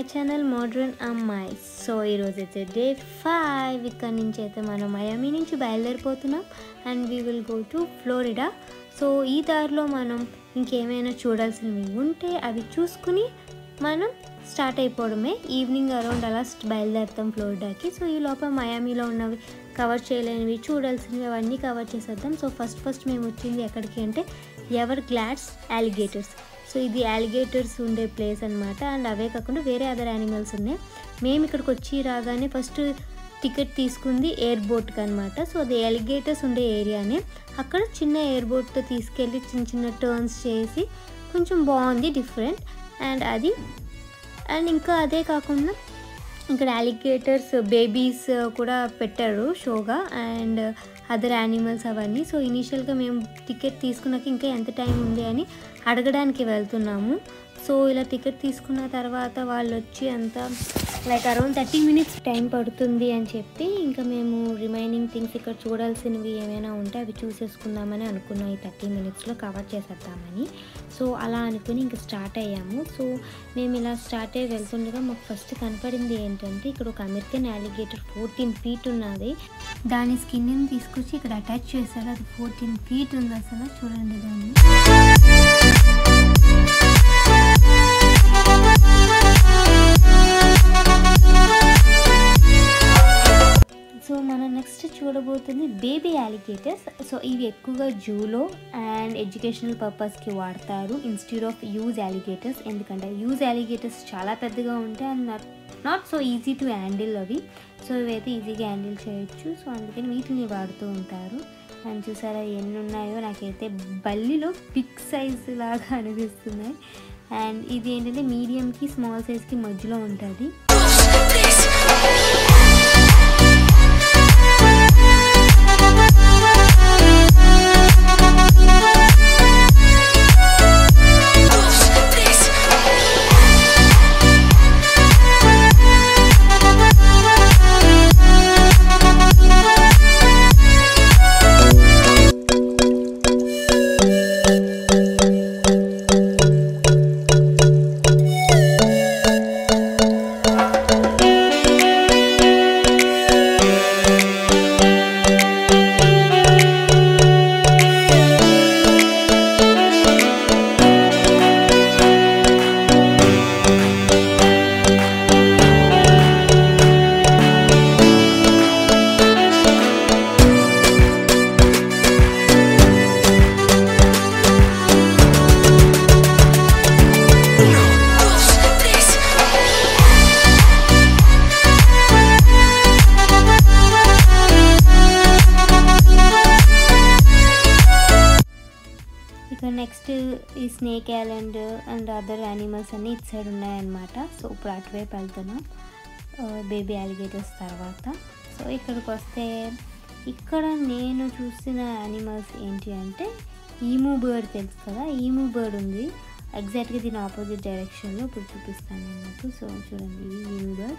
Channel modern అమ్మాయి so ఈరోజు అయితే డే ఫైవ్ ఇక్కడ నుంచి అయితే మనం మయామి నుంచి బయలుదేరిపోతున్నాం and we will go to Florida so ఈ దారిలో మనం ఇంకేమైనా చూడాల్సినవి ఉంటే అవి చూసుకుని మనం స్టార్ట్ అయిపోవడమే ఈవినింగ్ అరౌండ్ అలా బయలుదేరుతాం ఫ్లోరిడాకి సో ఈ లోపల మయామిలో ఉన్నవి కవర్ చేయలేనివి చూడాల్సినవి అవన్నీ కవర్ చేసేద్దాం సో ఫస్ట్ ఫస్ట్ మేము వచ్చింది ఎక్కడికి అంటే ఎవర్ గ్లాడ్స్ అలిగేటర్స్ సో ఇది అలిగేటర్స్ ఉండే ప్లేస్ అనమాట అండ్ అవే కాకుండా వేరే అదర్ యానిమల్స్ ఉన్నాయి మేము ఇక్కడికి వచ్చి రాగానే ఫస్ట్ టికెట్ తీసుకుంది ఎయిర్ బోట్కి అనమాట సో అది అలిగేటర్స్ ఉండే ఏరియానే అక్కడ చిన్న ఎయిర్ బోట్తో తీసుకెళ్ళి చిన్న చిన్న టర్న్స్ చేసి కొంచెం బాగుంది డిఫరెంట్ అండ్ అది అండ్ ఇంకా అదే కాకుండా ఇక్కడ అలిగేటర్స్ బేబీస్ కూడా పెట్టారు షోగా అండ్ అదర్ యానిమల్స్ అవన్నీ సో ఇనీషియల్గా మేము టికెట్ తీసుకున్నాక ఇంకా ఎంత టైం ఉంది అని అడగడానికి వెళ్తున్నాము సో ఇలా టికెట్ తీసుకున్న తర్వాత వాళ్ళు వచ్చి అంతా like around thirty minutes time పడుతుంది అని చెప్పి ఇంకా మేము రిమైనింగ్ థింగ్స్ ఇక్కడ చూడాల్సినవి ఏమైనా ఉంటే అవి చూసేసుకుందామని అనుకున్నాం ఈ థర్టీ మినిట్స్లో కవర్ చేసేద్దామని సో అలా అనుకుని ఇంకా స్టార్ట్ అయ్యాము సో మేము ఇలా స్టార్ట్ అయ్యి వెళ్తుండగా మాకు ఫస్ట్ కనపడింది ఏంటంటే ఇక్కడ ఒక అమెరికన్ అలిగేటర్ ఫోర్టీన్ ఫీట్ ఉన్నది దాని స్కిన్ని తీసుకొచ్చి ఇక్కడ అటాచ్ చేశారు అది ఫోర్టీన్ ఫీట్ ఉంది అసలు చూడండి దాన్ని సో మనం నెక్స్ట్ చూడబోతుంది బేబీ అలిగేటర్స్ సో ఇవి ఎక్కువగా జూలో అండ్ ఎడ్యుకేషనల్ పర్పస్కి వాడతారు ఇన్స్టిట్యూట్ ఆఫ్ యూజ్ అలిగేటర్స్ ఎందుకంటే యూజ్ అలిగేటర్స్ చాలా పెద్దగా ఉంటాయి and not not so easy to handle అవి సో ఇవైతే ఈజీగా హ్యాండిల్ చేయొచ్చు సో అందుకని వీటిని వాడుతూ ఉంటారు అండ్ చూసారా ఎన్ని ఉన్నాయో నాకైతే బల్లిలో బిగ్ సైజ్ లాగా అనిపిస్తున్నాయి అండ్ ఇది ఏంటంటే మీడియంకి స్మాల్ సైజ్కి మధ్యలో ఉంటుంది ఇక నెక్స్ట్ ఈ snake island and other animals అన్నీ ఇటు సైడ్ ఉన్నాయన్నమాట సో ఇప్పుడు అటువైపు వెళ్తున్నాం బేబీ అలిగేటర్స్ తర్వాత సో ఇక్కడికి వస్తే ఇక్కడ నేను చూసిన యానిమల్స్ ఏంటి అంటే ఈమూ బర్డ్ తెలుసు కదా ఈమూ బర్డ్ ఉంది ఎగ్జాక్ట్గా దీని ఆపోజిట్ డైరెక్షన్లో ఇప్పుడు చూపిస్తాను నేను మీకు సో చూడండి ఇది ఈమూ బర్డ్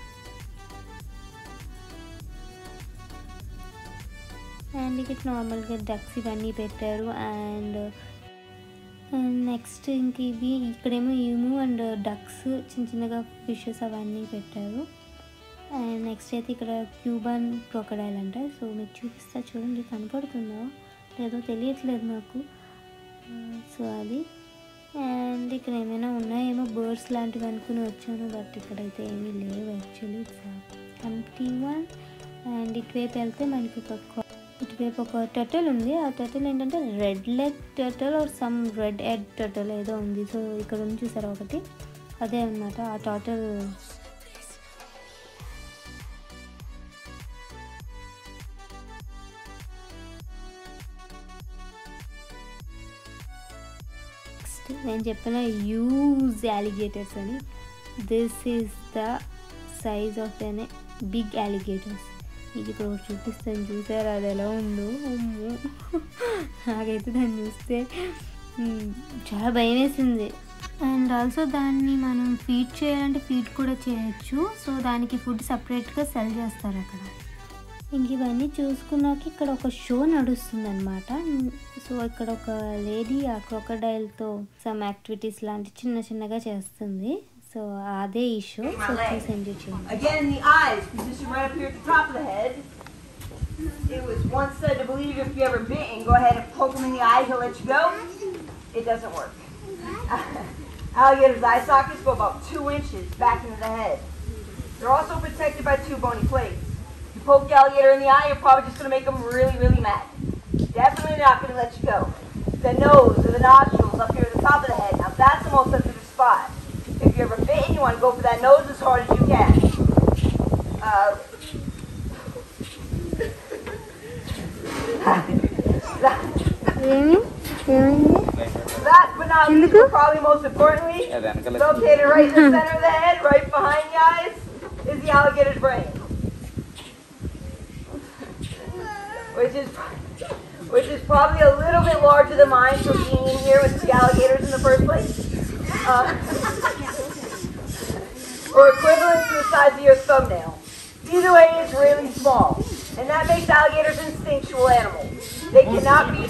అండ్ ఇక్కడ నార్మల్గా డక్స్ ఇవన్నీ పెట్టారు అండ్ నెక్స్ట్ ఇంక ఇవి ఇక్కడేమో ఈము అండ్ డక్స్ చిన్న చిన్నగా ఫిషెస్ అవన్నీ పెట్టారు అండ్ నెక్స్ట్ అయితే ఇక్కడ క్యూబాన్ క్రోకడైల్ అంట సో మీకు చూపిస్తా చూడండి కనపడుతుందో లేదో తెలియట్లేదు నాకు సో అది అండ్ ఇక్కడ ఏమైనా ఉన్నాయేమో బర్డ్స్ లాంటివి అనుకుని వచ్చాను బట్ ఇక్కడైతే ఏమీ లేవు actually it's empty one and ఇటువైపు వెళ్తే మనకి ఒక ఇటువైపు ఒక టర్టల్ ఉంది ఆ టర్టల్ ఏంటంటే red leg turtle or some red eared turtle ఏదో ఉంది సో ఇక్కడ ఉంది చూసారా ఒకటి అదే అనమాట ఆ టర్టల్ నెక్స్ట్ నేను చెప్పిన యూజ్ అలిగేటర్స్ అని this is the size of an big alligators మీకు ఇక్కడ ఒకటి చూపిస్తాను చూసారు అది ఎలా ఉందో అమ్మో నాకైతే దాన్ని చూస్తే మ్, చాలా భయం వేసింది అండ్ ఆల్సో దాన్ని మనం ఫీడ్ చేయాలంటే ఫీడ్ కూడా చేయొచ్చు సో దానికి ఫుడ్ సపరేట్గా సెల్ చేస్తారు అక్కడ ఇంక ఇవన్నీ చూసుకున్నాక ఇక్కడ ఒక షో నడుస్తుంది అనమాట సో ఇక్కడ ఒక లేడీ ఆ క్రొకడైల్తో సమ్ యాక్టివిటీస్ లాంటి చిన్న చిన్నగా చేస్తుంది సో అదే ఇష్యూ సో చూసి ఎంజాయ్ చేయండి Again, the eyes, position right up here at the top of the head. It was once said to believe if you ever bitten, go ahead and poke him in the eye, he'll let you go. It doesn't work. Alligator's eye sockets go about two inches back into the head. They're also protected by two bony plates. You poke the alligator in the eye, you're probably just going to make him really, really mad. Definitely not going to let you go. The nose or the nostrils up here at the top of the head. Now that's the most sensitive spot. If you're ever bitten, you want to go for that nose as hard as you can. Uh, that, ఏమి ఏమైంది last but not least, but probably most importantly, located right in the center of the head, right behind the eyes, is the alligator's brain. Which is which is probably a little bit larger than mine for being in here with the alligators in the first place. Uh, or equivalent to the size of your thumbnail. Either way, it's really small. And that makes alligators instinctual animals. They cannot be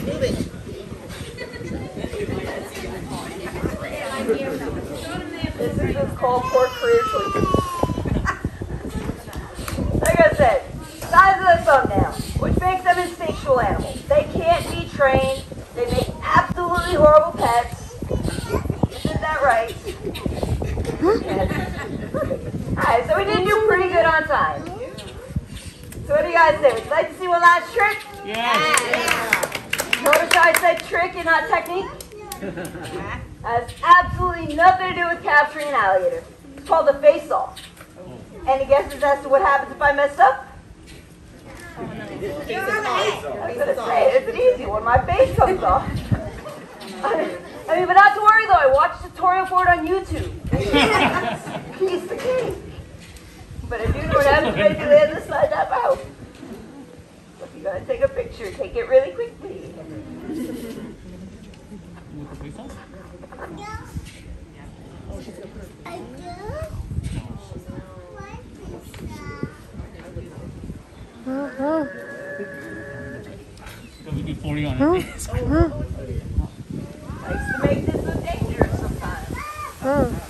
This is what's called poor career choices. like I said, size of the thumbnail, which makes them instinctual animals. They can't be trained. They make absolutely horrible pets. Isn't that right? Alright, so we did do pretty good on time. So what do you guys say? Would you like to see one last trick? Notice how I said trick and not technique? Has absolutely nothing to do with capturing an alligator. It's called a face-off. Any guesses as to what happens if I mess up? I was gonna say it's an easy one. My face comes off. I mean, but not to worry though. I watched a tutorial for it on YouTube. Piece of cake. But I do know what happens when you land the slide that out. If you gotta take a picture, take it really quickly. falling on it. Likes to make this look dangerous sometimes.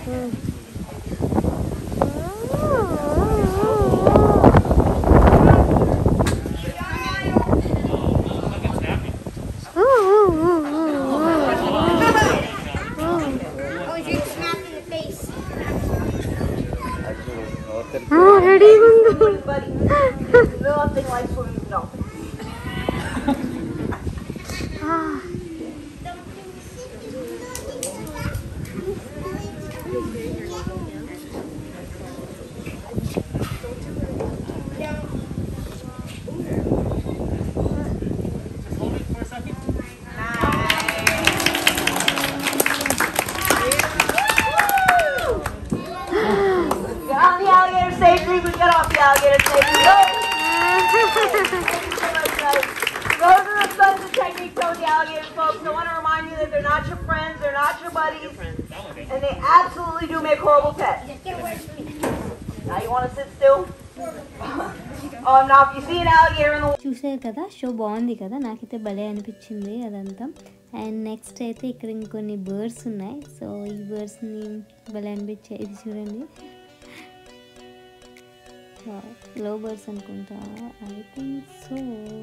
Oh, you're snapped in the face. రెడీగా ఉండు Buddy, nothing like swimming with dolphins. Get on the alligator safely. We get off the alligator safely. Go. Those are the sons of techniques of the alligator folks. I want to remind you that they're not your friends, they're not your buddies, and they absolutely do make horrible pets. Now you want to sit still? oh, now if you see an alligator in the చూసారు కదా show బాగుంది కదా నాకైతే భలే అనిపించింది అదంతా and next అయితే ఇక్కడ ఇంకొన్ని బర్డ్స్ ఉన్నాయి సో ఈ బర్డ్స్ని భలే అనిపించాయి ఇది చూడండి లో బర్డ్స్ అనుకుంటా ఐ థింక్ సో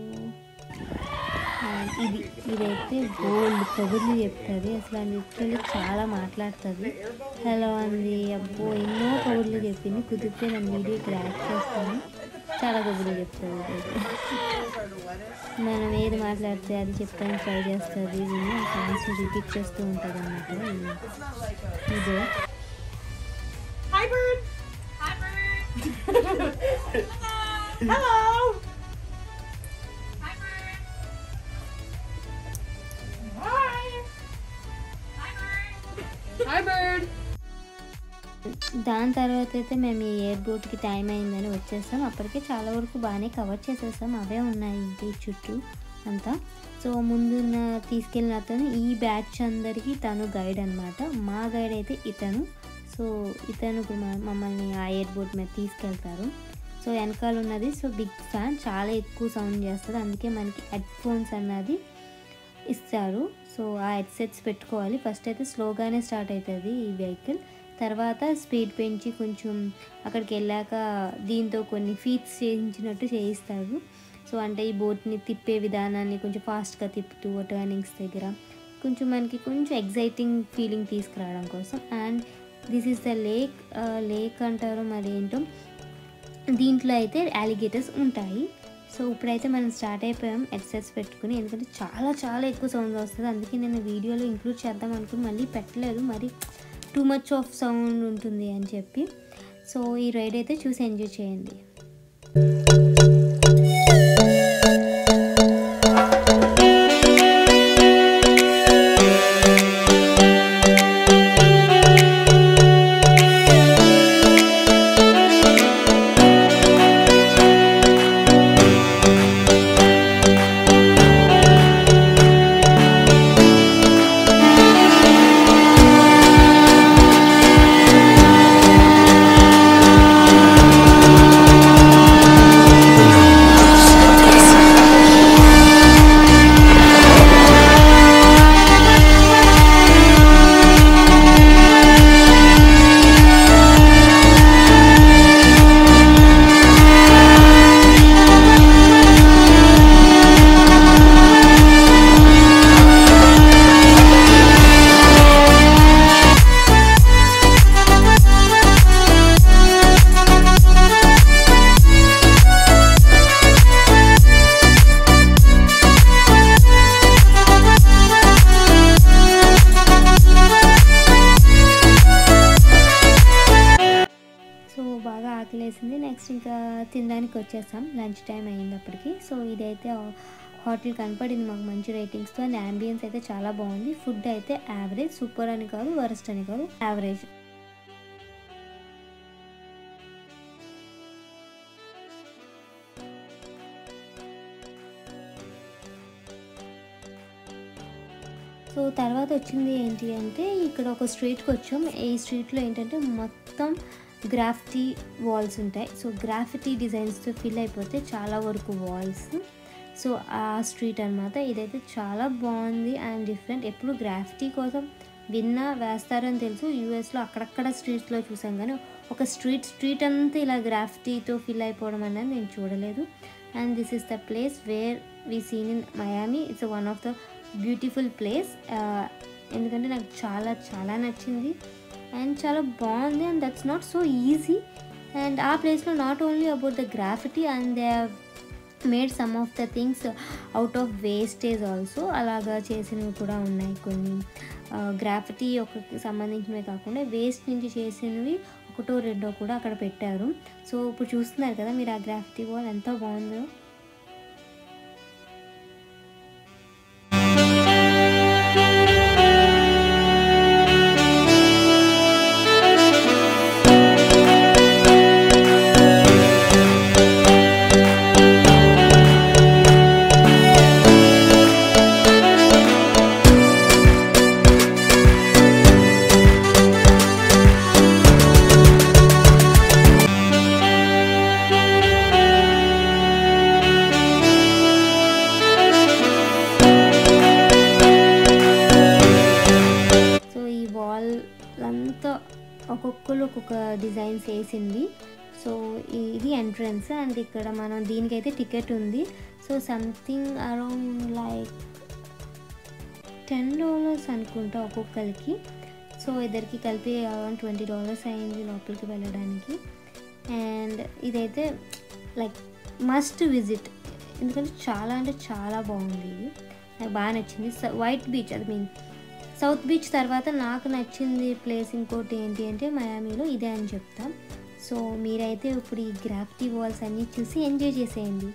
ఇది ఇదైతే గోల్డ్ కబుర్లు చెప్తుంది అసలు అది లిటరల్లీ చాలా మాట్లాడుతుంది హలో అంది అబ్బో ఎన్నో కబుర్లు చెప్పింది కుదిరితే నేను వీడియో ఇక్కడ యాడ్ చేస్తాను చాలా కబుర్లు చెప్తుంది ఇదైతే మనం ఏది మాట్లాడితే అది చెప్తానికి ట్రై చేస్తుంది విని సాంగ్స్ రిపీట్ చేస్తూ ఉంటుంది అన్నమాట ఇదే Hi, bird. Hi, bird. Hello. Hi, bird. Hi. Hi, bird. Hi, bird. దాని తర్వాత అయితే మేము ఈ ఎయిర్పోర్ట్కి టైం అయిందని వచ్చేసాం అప్పటికే చాలా వరకు బాగానే కవర్ చేసేసాం అవే ఉన్నాయి ఇంటి చుట్టూ అంతా సో ముందున్న తీసుకెళ్ళిన అతను ఈ బ్యాచ్ అందరికీ తను గైడ్ అనమాట మా గైడ్ అయితే ఇతను సో ఇతను ఇప్పుడు మ- మమ్మల్ని ఆ ఎయిర్పోర్ట్ మీద తీసుకెళ్తారు సో వెనకాల ఉన్నది సో బిగ్ ఫ్యాన్ చాలా ఎక్కువ సౌండ్ చేస్తుంది అందుకే మనకి హెడ్ ఫోన్స్ అన్నది ఇస్తారు సో ఆ హెడ్సెట్స్ పెట్టుకోవాలి ఫస్ట్ అయితే స్లోగానే స్టార్ట్ అవుతుంది ఈ వెహికల్ తర్వాత స్పీడ్ పెంచి కొంచెం అక్కడికి వెళ్ళాక దీంతో కొన్ని ఫీట్స్ చేయించినట్టు చేయిస్తారు సో అంటే ఈ బోట్ని తిప్పే విధానాన్ని కొంచెం ఫాస్ట్గా తిప్పుతూ టర్నింగ్స్ దగ్గర కొంచెం మనకి కొంచెం ఎగ్జైటింగ్ ఫీలింగ్ తీసుకురావడం కోసం and this is the lake lake అంటారు మరి ఏంటో దీంట్లో అయితే అలిగేటర్స్ ఉంటాయి సో ఇప్పుడైతే మనం స్టార్ట్ అయిపోయాం హెడ్సెట్స్ పెట్టుకుని ఎందుకంటే చాలా చాలా ఎక్కువ సౌండ్ వస్తుంది అందుకే నేను వీడియోలో ఇంక్లూడ్ చేద్దాం అనుకుని మళ్ళీ పెట్టలేదు మరి టూ మచ్ ఆఫ్ సౌండ్ ఉంటుంది అని చెప్పి సో ఈ రైడ్ అయితే చూసి ఎంజాయ్ చేయండి సో బాగా ఆకలేసింది నెక్స్ట్ ఇంకా తినడానికి వచ్చేసాం లంచ్ టైం అయ్యేటప్పటికి సో ఇదైతే హోటల్ కనపడింది మాకు మంచి రేటింగ్స్తో అండ్ అంబియన్స్ అయితే చాలా బాగుంది ఫుడ్ అయితే యావరేజ్ సూపర్ అని కాదు వరస్ట్ అని కాదు యావరేజ్ సో తర్వాత వచ్చింది ఏంటి అంటే ఇక్కడ ఒక స్ట్రీట్కి వచ్చాం ఈ స్ట్రీట్లో ఏంటంటే మొత్తం గ్రాఫిటీ వాల్స్ ఉంటాయి సో గ్రాఫిటీ డిజైన్స్తో ఫిల్ అయిపోతే చాలా వరకు వాల్స్ సో ఆ స్ట్రీట్ అనమాట ఇదైతే చాలా బాగుంది అండ్ డిఫరెంట్ ఎప్పుడు గ్రాఫిటీ కోసం విన్నా వేస్తారని తెలుసు యూఎస్లో అక్కడక్కడ స్ట్రీట్స్లో చూసాం కానీ ఒక స్ట్రీట్ స్ట్రీట్ అంతా ఇలా గ్రాఫిటీతో ఫిల్ అయిపోవడం అనేది నేను చూడలేదు and this is the place where we seen in Miami it's one of the beautiful place ఎందుకంటే నాకు చాలా చాలా నచ్చింది అండ్ చాలా బాగుంది and that's not so easy and ఆ ప్లేస్లో not only about the graffiti and they made some of the things out of wastage also అలాగా చేసినవి కూడా ఉన్నాయి కొన్ని గ్రాఫిటీ ఒక సంబంధించినవి కాకుండా వేస్ట్ నుంచి చేసినవి ఒకటో రెండో కూడా అక్కడ పెట్టారు సో ఇప్పుడు చూస్తున్నారు కదా మీరు ఆ గ్రాఫిటీ వాల్ ఎంత బాగుందో సో ఈ వాల్ అంతా ఒక్కొక్కరు ఒక్కొక్క డిజైన్స్ వేసింది సో ఈ- ఇది ఎంట్రన్స్ అండ్ ఇక్కడ మనం దీనికైతే టికెట్ ఉంది so something around like ten dollars అనుకుంటా ఒక్కొక్కరికి సో ఇద్దరికి కలిపి అరౌండ్ ట్వంటీ డాలర్స్ అయింది లోపలికి వెళ్ళడానికి అండ్ ఇదైతే లైక్ మస్ట్ విజిట్ ఎందుకంటే చాలా అంటే చాలా బాగుంది ఇది నాకు బాగా నచ్చింది వైట్ బీచ్ అది మీన్ సౌత్ బీచ్ తర్వాత నాకు నచ్చింది ప్లేస్ ఇంకోటి ఏంటి అంటే మయామీలో ఇదే అని చెప్తాం సో మీరైతే ఇప్పుడు ఈ గ్రాఫిటీ వాల్స్ అన్నీ చూసి ఎంజాయ్ చేసేయండి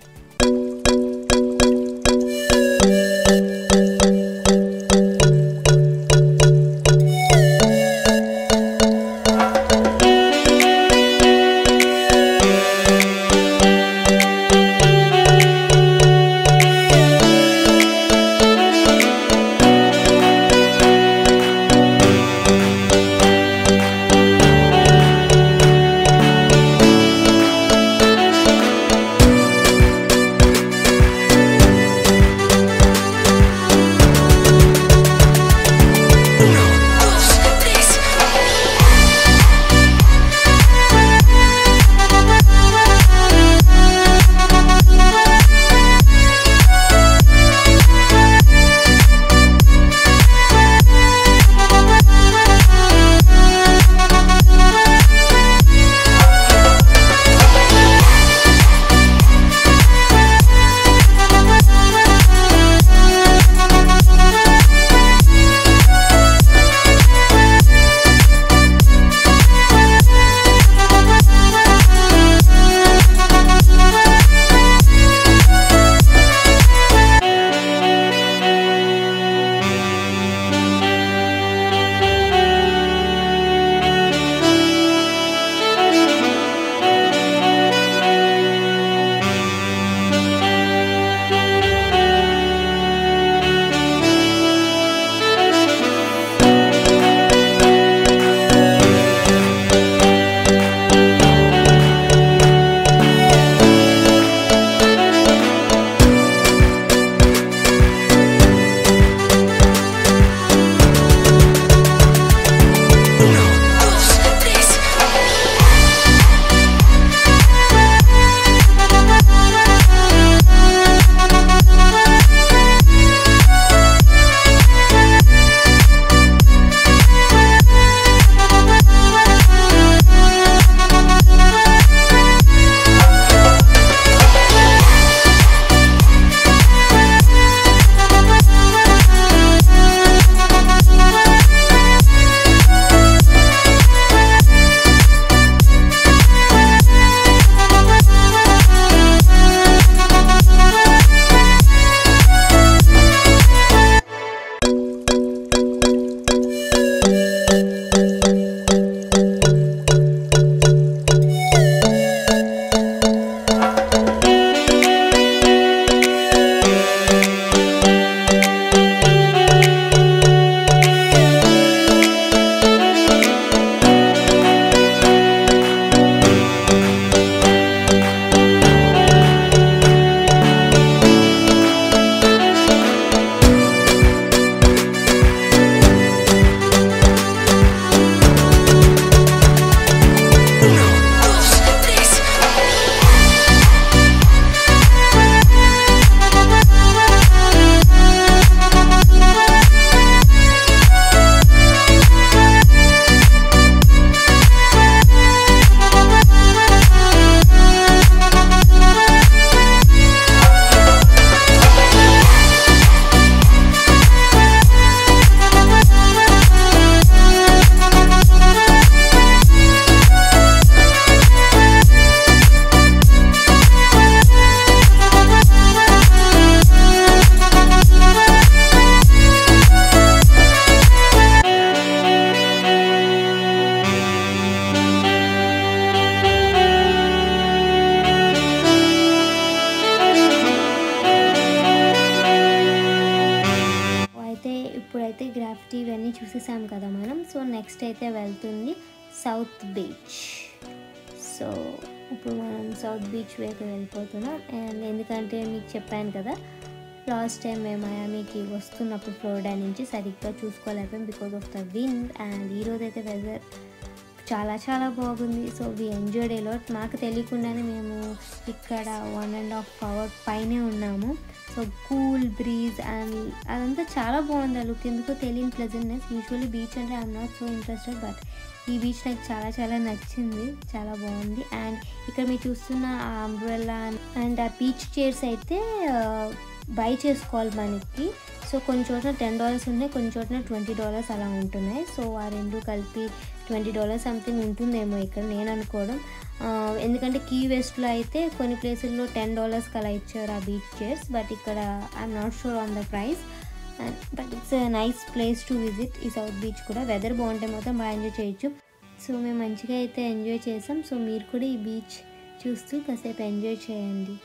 సిటీ ఇవన్నీ చూసేసాం కదా మనం సో నెక్స్ట్ అయితే వెళ్తుంది సౌత్ బీచ్ సో ఇప్పుడు మనం సౌత్ బీచ్ వైపు వెళ్ళిపోతున్నాం అండ్ ఎందుకంటే మీకు చెప్పాను కదా లాస్ట్ టైం మేము మయామీకి వస్తున్నప్పుడు ఫ్లోరిడా నుంచి సరిగ్గా చూసుకోలేకపోయాం because of the wind and ఈరోజు అయితే వెదర్ చాలా చాలా బాగుంది సో వి ఎంజాయ్డ్ ఎలాట్ మాకు తెలియకుండానే మేము ఇక్కడ వన్ అండ్ హాఫ్ అవర్ పైనే ఉన్నాము సో కూల్ బ్రీజ్ అండ్ అదంతా చాలా బాగుంది ఆ లుక్ ఎందుకో తెలియని ప్లెజెంట్నెస్ యూజువల్లీ బీచ్ అంటే I'm not so interested but ఈ బీచ్ నాకు చాలా చాలా నచ్చింది చాలా బాగుంది అండ్ ఇక్కడ మీరు చూస్తున్న ఆ అంబ్రెల్లా అండ్ ఆ బీచ్ చైర్స్ అయితే బై చేసుకోవాలి మనకి సో కొన్ని చోట్ల టెన్ డాలర్స్ ఉన్నాయి కొన్ని చోట్ల ట్వంటీ డాలర్స్ అలా ఉంటున్నాయి సో ఆ రెండు కలిపి ట్వంటీ డాలర్స్ సంథింగ్ ఉంటుందేమో ఇక్కడ నేను అనుకోవడం ఆ, ఎందుకంటే కీ వెస్ట్లో అయితే కొన్ని ప్లేసుల్లో టెన్ డాలర్స్కి అలా ఇచ్చారు ఆ బీచ్ చైర్స్ బట్ ఇక్కడ I'm not sure on the price but it's nice place to visit ఈ సౌత్ బీచ్ కూడా వెదర్ బాగుంటే మాత్రం బాగా ఎంజాయ్ చేయొచ్చు సో మేము మంచిగా అయితే ఎంజాయ్ చేసాం సో మీరు కూడా ఈ బీచ్ చూస్తూ కాసేపు ఎంజాయ్ చేయండి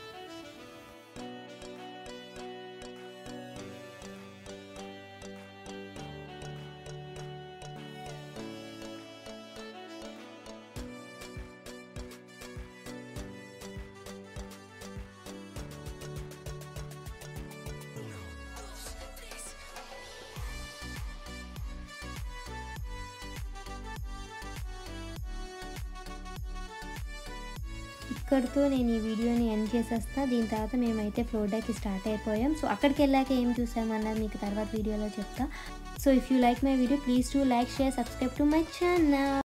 ఇక్కడితో నేను ఈ వీడియోని ఎండ్ చేసేస్తా దీని తర్వాత మేమైతే ఫ్లోర్డాకి స్టార్ట్ అయిపోయాం సో అక్కడికి వెళ్ళాక ఏం చూసామన్నది మీకు తర్వాత వీడియోలో చెప్తా so if you like my video please to like share subscribe to my channel